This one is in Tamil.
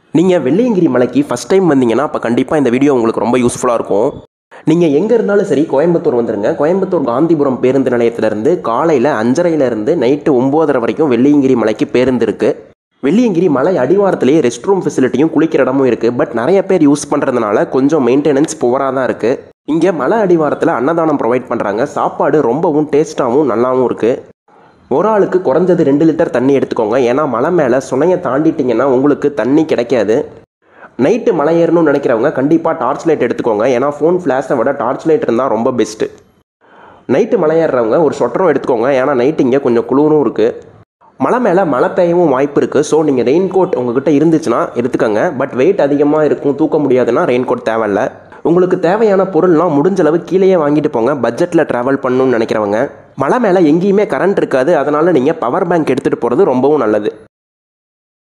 நீங்கள் வெள்ளையங்கிரி மலைக்கு ஃபஸ்ட் டைம் வந்தீங்கன்னா அப்போ கண்டிப்பாக இந்த வீடியோ உங்களுக்கு ரொம்ப யூஸ்ஃபுல்லாக இருக்கும் நீங்கள் எங்கே இருந்தாலும் சரி கோயம்புத்தூர் வந்துருங்க கோயம்புத்தூர் காந்திபுரம் பேருந்து நிலையத்திலேருந்து காலையில் அஞ்சரையிலேருந்து நைட்டு ஒம்போதரை வரைக்கும் வெள்ளியங்கிரி மலைக்கு பேருந்து இருக்குது வெள்ளியங்கிரி மலை அடிவாரத்திலேயே ரெஸ்ட் ரூம் ஃபெசிலிட்டியும் குளிக்கிற இடமும் இருக்குது பட் நிறைய பேர் யூஸ் பண்ணுறதுனால கொஞ்சம் மெயின்டெனன்ஸ் புவராக தான் இருக்குது இங்கே மலை அடிவாரத்தில் அன்னதானம் ப்ரொவைட் பண்ணுறாங்க சாப்பாடு ரொம்பவும் டேஸ்ட்டாகவும் நல்லாவும் இருக்குது ஒரு ஆளுக்கு குறைஞ்சது ரெண்டு லிட்டர் தண்ணி எடுத்துக்கோங்க ஏன்னா மலை மேலே சுனையை தாண்டிட்டிங்கன்னா உங்களுக்கு தண்ணி கிடைக்காது நைட்டு மலை ஏறணும்னு நினைக்கிறவங்க கண்டிப்பாக டார்ச் லைட் எடுத்துக்கோங்க ஏன்னா ஃபோன் ஃப்ளாஷை விட டார்ச் லைட் இருந்தால் ரொம்ப பெஸ்ட்டு நைட்டு மலை ஏறுறவங்க ஒரு சொட்டரும் எடுத்துக்கோங்க ஏன்னா நைட்டு இங்கே கொஞ்சம் குளிரும் இருக்குது மலை மேலே மழை பெய்யவும் வாய்ப்பு இருக்குது ஸோ நீங்கள் ரெயின் கோட் உங்ககிட்ட இருந்துச்சுன்னா எடுத்துக்கோங்க பட் வெயிட் அதிகமாக இருக்கும் தூக்க முடியாதுன்னா ரெயின் கோட் தேவையில்ல உங்களுக்கு தேவையான பொருள்லாம் முடிஞ்ச அளவு கீழேயே வாங்கிட்டு போங்க பட்ஜெட்டில் ட்ராவல் பண்ணணும்னு நினைக்கிறவங்க மலை மேலே எங்கேயுமே கரண்ட் இருக்காது அதனால் நீங்கள் பவர் பேங்க் எடுத்துகிட்டு போகிறது ரொம்பவும் நல்லது